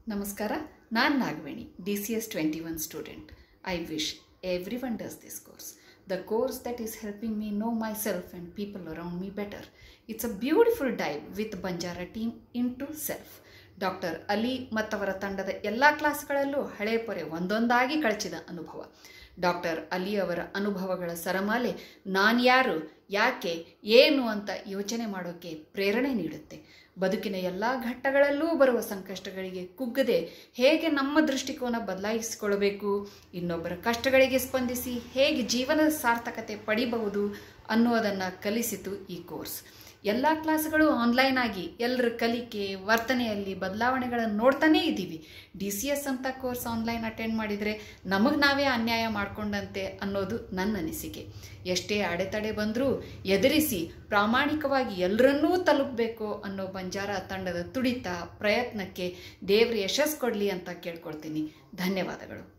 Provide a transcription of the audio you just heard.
ನಮಸ್ಕಾರ ನಾನು Nagaveni D C S twenty one student I wish everyone does this course the course that is helping me know myself and people around me better it's a beautiful dive with Banjara team into self doctor Ali ಮತ್ತವರ ತಂಡದ ಎಲ್ಲ ಕ್ಲಾಸ್ಗಳಲ್ಲೂ ಹಳೆ ಪೊರೆ ಒಂದೊಂದಾಗಿ ಕಳಚಿದ ಅನುಭವ doctor Ali ಅವರ ಅನುಭವಗಳ ಸರಮಾಲೆ ನಾನ್ಯಾರು ಯಾಕೆ ಏನು ಅಂತ ಯೋಚನೆ ಮಾಡೋಕ್ಕೆ ಪ್ರೇರಣೆ ನೀಡುತ್ತೆ ಬದುಕಿನ ಎಲ್ಲ ಘಟ್ಟಗಳಲ್ಲೂ ಬರುವ ಸಂಕಷ್ಟಗಳಿಗೆ ಕುಗ್ಗದೆ ಹೇಗೆ ನಮ್ಮ ದೃಷ್ಟಿಕೋನ ಬದಲಾಯಿಸಿಕೊಳ್ಳಬೇಕು ಇನ್ನೊಬ್ಬರ ಕಷ್ಟಗಳಿಗೆ ಸ್ಪಂದಿಸಿ ಹೇಗೆ ಜೀವನದ ಸಾರ್ಥಕತೆ ಪಡಿಬಹುದು ಅನ್ನೋದನ್ನು ಕಲಿಸಿತು ಈ ಕೋರ್ಸ್ ಎಲ್ಲ ಕ್ಲಾಸ್ಗಳು ಆನ್ಲೈನ್ ಆಗಿ ಎಲ್ಲರ ಕಲಿಕೆ ವರ್ತನೆಯಲ್ಲಿ ಬದಲಾವಣೆಗಳನ್ನು ನೋಡ್ತಾನೇ ಇದ್ದೀವಿ ಡಿ ಸಿ ಎಸ್ ಅಂತ ಕೋರ್ಸ್ ಆನ್ಲೈನ್ ಅಟೆಂಡ್ ಮಾಡಿದರೆ ನಮಗೆ ನಾವೇ ಅನ್ಯಾಯ ಮಾಡಿಕೊಂಡಂತೆ ಅನ್ನೋದು ನನ್ನ ಅನಿಸಿಕೆ ಎಷ್ಟೇ ಅಡೆತಡೆ ಬಂದರೂ ಎದುರಿಸಿ ಪ್ರಾಮಾಣಿಕವಾಗಿ ಎಲ್ಲರನ್ನೂ ತಲುಪಬೇಕು ಅನ್ನೋ ಬಂಜಾರ ತಂಡದ ತುಡಿತ ಪ್ರಯತ್ನಕ್ಕೆ ದೇವ್ರ ಯಶಸ್ಸು ಕೊಡಲಿ ಅಂತ ಕೇಳ್ಕೊಳ್ತೀನಿ ಧನ್ಯವಾದಗಳು